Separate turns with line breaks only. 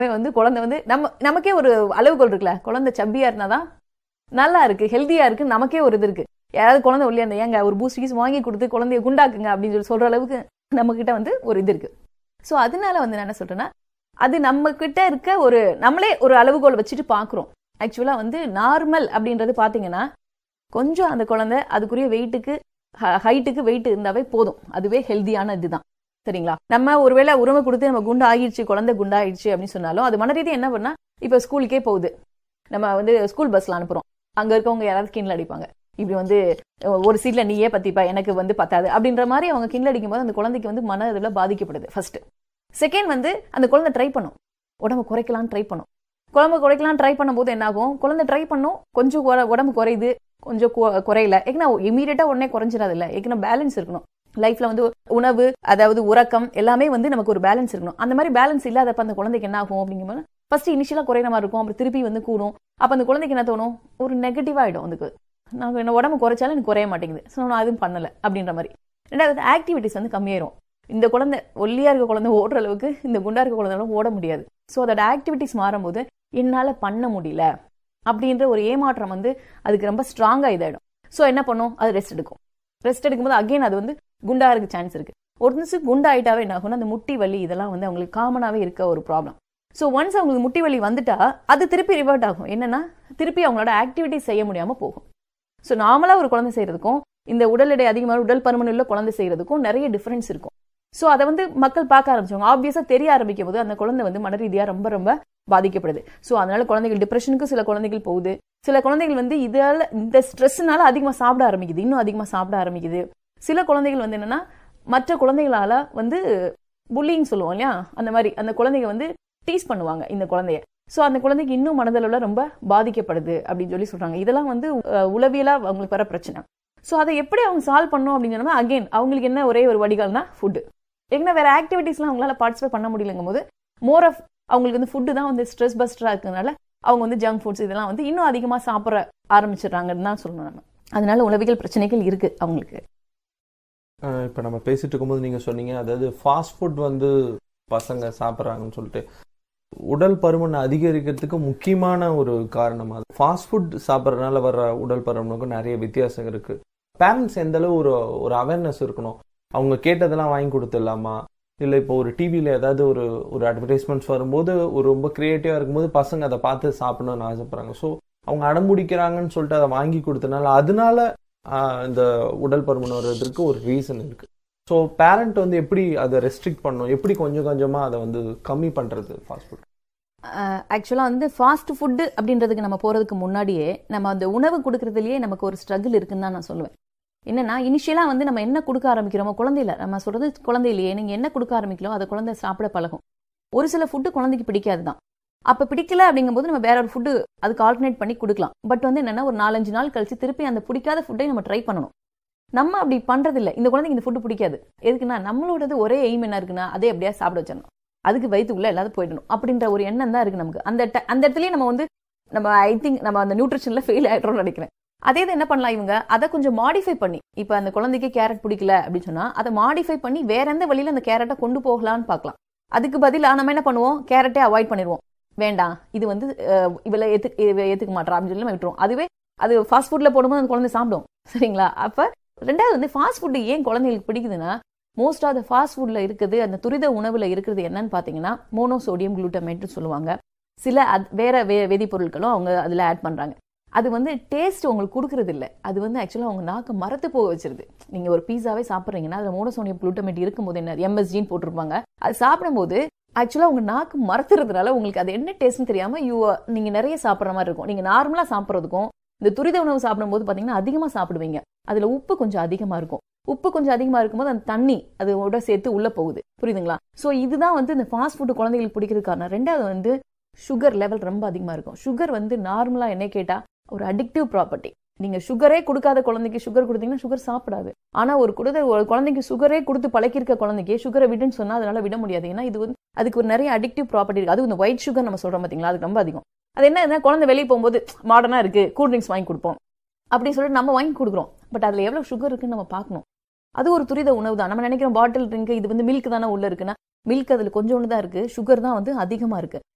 வந்து குழந்தை வந்து நம்ம நமக்கே ஒரு அளவுகோல் இருக்குல்ல குழந்தை சப்பியா இருந்தாதான் நல்லா இருக்கு ஹெல்த்தியா இருக்கு நமக்கே ஒரு இது இருக்கு யாராவது குழந்தை ஒல்லியா இருந்தா ஏங்க ஒரு பூஸ்ட் கீஸ் வாங்கி கொடுத்து குழந்தைய குண்டாக்குங்க அப்படின்னு சொல்லி சொல்ற அளவுக்கு நம்ம கிட்ட வந்து ஒரு இது இருக்கு ஸோ அதனால வந்து நான் என்ன சொல்றேன்னா அது நம்ம கிட்ட இருக்க ஒரு நம்மளே ஒரு அளவுகோல் வச்சுட்டு பாக்குறோம் ஆக்சுவலா வந்து நார்மல் அப்படின்றது பாத்தீங்கன்னா கொஞ்சம் அந்த குழந்தை அதுக்குரிய வெயிட்டுக்கு ஹைட்டுக்கு வெயிட் இருந்தாவே போதும் அதுவே ஹெல்தியான இதுதான் சரிங்களா நம்ம ஒருவேளை உரிமை கொடுத்து நம்ம குண்டா ஆகிடுச்சு குழந்தை குண்டாயிடுச்சு அப்படின்னு சொன்னாலும் அது மனரீதியாக என்ன பண்ணா இப்ப ஸ்கூலுக்கே போகுது நம்ம வந்து ஸ்கூல் பஸ்ல அனுப்புறோம் அங்க இருக்கவங்க யாராவது கிண்டல் அடிப்பாங்க இப்படி வந்து அஹ், ஒரு சீட்ல நீயே பத்திப்பா எனக்கு வந்து பத்தாது அப்படின்ற மாதிரி அவங்க கிண்டல் அடிக்கும் போது அந்த குழந்தைக்கு வந்து மன இதுல பாதிக்கப்படுது ஃபர்ஸ்ட் செகண்ட் வந்து அந்த குழந்தை ட்ரை பண்ணும் உடம்பு குறைக்கலாம்னு ட்ரை பண்ணும் குழம்பு குறைக்கலாம் ட்ரை பண்ணும்போது என்ன ஆகும் குழந்தை ட்ரை பண்ணும் கொஞ்சம் குற- உடம்பு குறையுது கொஞ்சம் கு- குறையல ஏன்னா இமீடியட்டா உடனே குறைஞ்சிடாது இல்ல ஏன்னா பேலன்ஸ் இருக்கணும் லைஃப்ல வந்து உணவு அதாவது உறக்கம் எல்லாமே வந்து நமக்கு ஒரு பேலன்ஸ் இருக்கணும் அந்த மாதிரி பேலன்ஸ் இல்லாதப்ப அந்த குழந்தைக்கு என்ன ஆகும் அப்படிங்கும்போது ஃபர்ஸ்ட் இனிஷியலா குறையிற மாதிரி இருக்கும் அப்புறம் திருப்பி வந்து கூடும் அப்ப அந்த குழந்தைக்கு என்ன தோணும் ஒரு நெகட்டிவ் ஆயிடும் அதுக்கு நான் என்ன உடம்பு குறைச்சாலும் எனக்கு குறைய மாட்டேங்குது ஸோ நான் அதுவும் பண்ணல அப்படின்ற மாதிரி ரெண்டாவது ஆக்டிவிட்டிஸ் வந்து கம்மியாயிரும் இந்த குழந்தை ஒல்லியா இருக்க குழந்தை ஓடுற அளவுக்கு இந்த குண்டா இருக்க குழந்தைனால ஓட முடியாது ஸோ அதோட ஆக்டிவிட்டிஸ் மாறும்போது என்னால பண்ண முடியல அப்படின்ற ஒரு ஏமாற்றம் வந்து அதுக்கு ரொம்ப ஸ்ட்ராங்கா இதாயிடும் ஸோ என்ன பண்ணும் அது ரெஸ்ட் எடுக்கும் ரெஸ்ட் எடுக்கும்போது அகைன் அது வந்து குண்டா இருக்க சான்ஸ் இருக்கு ஒரு நிமிஷம் குண்டா ஆயிட்டாவே என்ன ஆகும்னா அந்த முட்டி வலி இதெல்லாம் வந்து அவங்களுக்கு காமனாவே இருக்க ஒரு ப்ராப்ளம் ஸோ ஒன்ஸ் அவங்களுக்கு முட்டி வலி வந்துட்டா அது திருப்பி ரிவர்ட் ஆகும் என்னன்னா திருப்பி அவங்களோட ஆக்டிவிட்டிஸ் செய்ய முடியாம போகும் ஸோ நார்மலா ஒரு குழந்தை செய்யறதுக்கும் இந்த உடல் எடை அதிகமான உடல் பருமன் உள்ள குழந்தை செய்யறதுக்கும் நிறைய டிஃபரன்ஸ் இருக்கும் ஸோ அதை வந்து மக்கள் பார்க்க ஆரம்பிச்சவங்க ஆப்வியஸா தெரிய ஆரம்பிக்கும் போது அந்த குழந்தை வந்து மன ரீதியா ரொம்ப ரொம்ப பாதிக்கப்படுது ஸோ அதனால குழந்தைகள் டிப்ரெஷனுக்கு சில குழந்தைகள் போகுது சில குழந்தைகள் வந்து இதால இந்த ஸ்ட்ரெஸ்னால அதிகமா சாப்பிட ஆரம்பிக்குது இன்னும் அதிகமா சாப்பிட ஆரம்பிக்குது சில குழந்தைகள் வந்து என்னன்னா மற்ற குழந்தைகளால வந்து புல்லிங் சொல்லுவோம் இல்லையா அந்த மாதிரி அந்த குழந்தைங்க வந்து டீஸ் பண்ணுவாங்க இந்த குழந்தைய ஸோ அந்த குழந்தைக்கு இன்னும் மனதளவுல ரொம்ப பாதிக்கப்படுது அப்படின்னு சொல்லி சொல்றாங்க இதெல்லாம் வந்து அஹ், உளவியலா அவங்களுக்கு வர பிரச்சனை ஸோ அதை எப்படி அவங்க சால்வ் பண்ணணும் அப்படின்னு சொன்னா அகைன் அவங்களுக்கு என்ன ஒரே ஒரு வடிகால்னா ஃபுட்டு ஏன்னா வேற ஆக்டிவிட்டீஸ்லாம் அவங்களால பார்ட்டிசிபேட் பண்ண முடியலங்கும் போது மோர் ஆஃப் அவங்களுக்கு வந்து ஃபுட்டு தான் வந்து ஸ்ட்ரெஸ் பஸ்டரா இருக்கிறதுனால அவங்க வந்து ஜங்க் ஃபுட்ஸ் இதெல்லாம் வந்து இன்னும் அதிகமா சாப்பிட ஆரம்பிச்சிடுறாங்கன்னு தான் சொல்லணும் நம்ம அதனால உளவியல் பிரச்சனைகள் இருக்கு அவங்களுக்கு
அஹ் இப்ப நம்ம பேசிட்டு இருக்கும்போது நீங்க சொன்னீங்க அதாவது ஃபாஸ்ட் ஃபுட் வந்து பசங்க சாப்பிட்றாங்கன்னு சொல்லிட்டு உடல் பருமன் அதிகரிக்கிறதுக்கு முக்கியமான ஒரு காரணம் அது ஃபாஸ்ட் ஃபுட் சாப்பிட்றதுனால வர்ற உடல் பருமனுக்கும் நிறைய வித்தியாசம் இருக்கு பேரண்ட்ஸ் எந்த அளவு ஒரு ஒரு அவேர்னஸ் இருக்கணும் அவங்க கேட்டதெல்லாம் வாங்கி கொடுத்துடலாமா இல்லை இப்போ ஒரு டிவியில் ஏதாவது ஒரு ஒரு அட்வர்டைஸ்மெண்ட்ஸ் வரும்போது ஒரு ரொம்ப க்ரியேட்டிவாக இருக்கும்போது பசங்க அதை பார்த்து சாப்பிடணும்னு ஆசைப்படுறாங்க ஸோ அவங்க அடம்பிடிக்கிறாங்கன்னு சொல்லிட்டு அதை வாங்கி கொடுத்தனால அதனால ஆஹ், இந்த உடல் பருமன் வர்றதுக்கு ஒரு ரீசன் இருக்கு ஸோ பேரண்ட் வந்து எப்படி அதை ரெஸ்ட்ரிக்ட் பண்ணணும் எப்படி கொஞ்சம் கொஞ்சமாக அதை வந்து கம்மி பண்ணுறது ஃபாஸ்ட் ஃபுட்
ஆக்சுவலாக வந்து ஃபாஸ்ட் ஃபுட்டு அப்படின்றதுக்கு நம்ம போகிறதுக்கு முன்னாடியே நம்ம அந்த உணவு கொடுக்கறதுலயே நமக்கு ஒரு ஸ்ட்ரகிள் இருக்குன்னு தான் நான் சொல்லுவேன் என்னன்னா இனிஷியலாக வந்து நம்ம என்ன கொடுக்க ஆரம்பிக்கிறோமோ குழந்தையில நம்ம சொல்றது குழந்தையிலேயே நீங்கள் என்ன கொடுக்க ஆரம்பிக்கிறோம் அதை குழந்தை சாப்பிட பழகும் ஒரு சில ஃபுட்டு குழந்தைக்கு பிடிக்காது தான் அப்போ பிடிக்கல அப்படிங்கும்போது நம்ம வேற ஒரு ஃபுட்டு அதுக்கு ஆல்டர்னேட் பண்ணி கொடுக்கலாம் பட் வந்து என்னன்னா ஒரு நாலஞ்சு நாள் கழிச்சு திருப்பி அந்த பிடிக்காத ஃபுட்டை நம்ம ட்ரை பண்ணணும் நம்ம அப்படி பண்றது இல்ல இந்த குழந்தைக்கு இந்த ஃபுட்டு பிடிக்காது எதுக்குன்னா நம்மளோடது ஒரே எய்ம் என்ன இருக்குன்னா அதே அப்படியே சாப்பிட வச்சிடணும் அதுக்கு வயிற்றுக்குள்ள எல்லாத்தையும் போயிடணும் அப்படின்ற ஒரு எண்ணம் தான் இருக்கு நமக்கு அந்த ட- அந்த இடத்துலயே நம்ம வந்து நம்ம ஐ திங்க் நம்ம அந்த நியூட்ரிஷன்ல ஃபெயில் ஆயிடுறோம்னு நினைக்கிறேன் அதே இது என்ன பண்ணலாம் இவங்க அதை கொஞ்சம் மாடிஃபை பண்ணி இப்போ அந்த குழந்தைக்கு கேரட் பிடிக்கல அப்படின்னு சொன்னா அதை மாடிஃபை பண்ணி வேற எந்த வழியில அந்த கேரட்டை கொண்டு போகலாம்னு பார்க்கலாம் அதுக்கு பதிலா நம்ம என்ன பண்ணுவோம் கேரட்டே அவாய்ட் பண்ணிடுவோம் வேண்டாம் இது வந்து அஹ், இவளை ஏத்து இவ ஏத்துக்க மாட்டா அப்படின்னு சொல்லி நம்ம விட்டுருவோம் அதுவே அது ஃபாஸ்ட் ஃபுட்ல போடும்போது அந்த குழந்தை சாப்பிடும் சரிங்களா அப்ப ரெண்டாவது வந்து ஃபாஸ்ட் ஃபுட் ஏன் குழந்தைங்களுக்கு பிடிக்குதுன்னா மோஸ்ட் ஆஃப் த ஃபாஸ்ட் ஃபுட்ல இருக்குது அந்த துரித உணவுல இருக்கிறது என்னன்னு பாத்தீங்கன்னா மோனோசோடியம் குளூட்டமேட்னு சொல்லுவாங்க சில அத்- வேற வே வேதிப்பொருட்களும் அவங்க அதுல ஆட் பண்றாங்க அது வந்து டேஸ்ட் உங்களுக்கு கொடுக்கறது இல்ல அது வந்து ஆக்சுவலாக உங்க நாக்கு மரத்து போக வச்சிருது நீங்க ஒரு பீஸாவே சாப்பிட்றீங்கன்னா அதுல மோனோசோடியம் குளூட்டமேட் இருக்கும்போது என்ன எம்எஸ்ஜின்னு போட்டிருப்பாங்க அது சாப்பிடும்போது ஆக்சுவலா உங்க நாக்கு மரத்துறதுனால உங்களுக்கு அது என்ன டேஸ்ட்னு தெரியாம யூ நீங்க நிறைய சாப்பிட்ற மாதிரி இருக்கும் நீங்க நார்மலா சாப்பிட்றதுக்கும் இந்த துரித உணவு சாப்பிடும்போது பாத்தீங்கன்னா அதிகமா சாப்பிடுவீங்க அதுல உப்பு கொஞ்சம் அதிகமா இருக்கும் உப்பு கொஞ்சம் அதிகமா இருக்கும்போது அந்த தண்ணி அதோட சேர்த்து உள்ள போகுது புரியுதுங்களா சோ இதுதான் வந்து இந்த ஃபாஸ்ட் ஃபுட் குழந்தைகளுக்கு பிடிக்கிறது காரணம் ரெண்டாவது வந்து சுகர் லெவல் ரொம்ப அதிகமா இருக்கும் சுகர் வந்து நார்மலா என்ன கேட்டா ஒரு அடிக்டிவ் ப்ராப்பர்ட்டி நீங்க சுகரே கொடுக்காத குழந்தைக்கு சுகர் கொடுத்தீங்கன்னா சுகர் சாப்பிடாது ஆனா ஒரு குழந்தை ஒரு குழந்தைக்கு சுகரே கொடுத்து பழக்கிருக்க குழந்தைக்கு சுகரை விடுன்னு சொன்னா அதனால விட முடியாது ஏன்னா இது வந்து அதுக்கு ஒரு நிறைய அடிக்டிவ் ப்ராப்பர்ட்டி இருக்கு அது இந்த ஒயிட் சுகர் நம்ம சொல்றோம் பாத்தீங்களா அது ரொம்ப அதிகம் அது என்ன குழந்தை வெளியே போகும்போது மாடர்னா இருக்கு கூல் ட்ரிங்க்ஸ் வாங்கி கொடுப்போம் அப்படின்னு சொல்லிட்டு நம்ம வாங்கி கொடுக்குறோம் பட் அதுல எவ்வளவு சுகர் இருக்குன்னு நம்ம பார்க்கணும் அது ஒரு துரித உணவு தான் நம்ம நினைக்கிறோம் பாட்டில் ட்ரிங்க் இது வந்து மில்க் தானே உள்ள இருக்குன்னா மில்க் அதுல கொஞ்சோண்டு தான் இருக்கு சுகர் தான் வந்து அதிகமா இருக்கு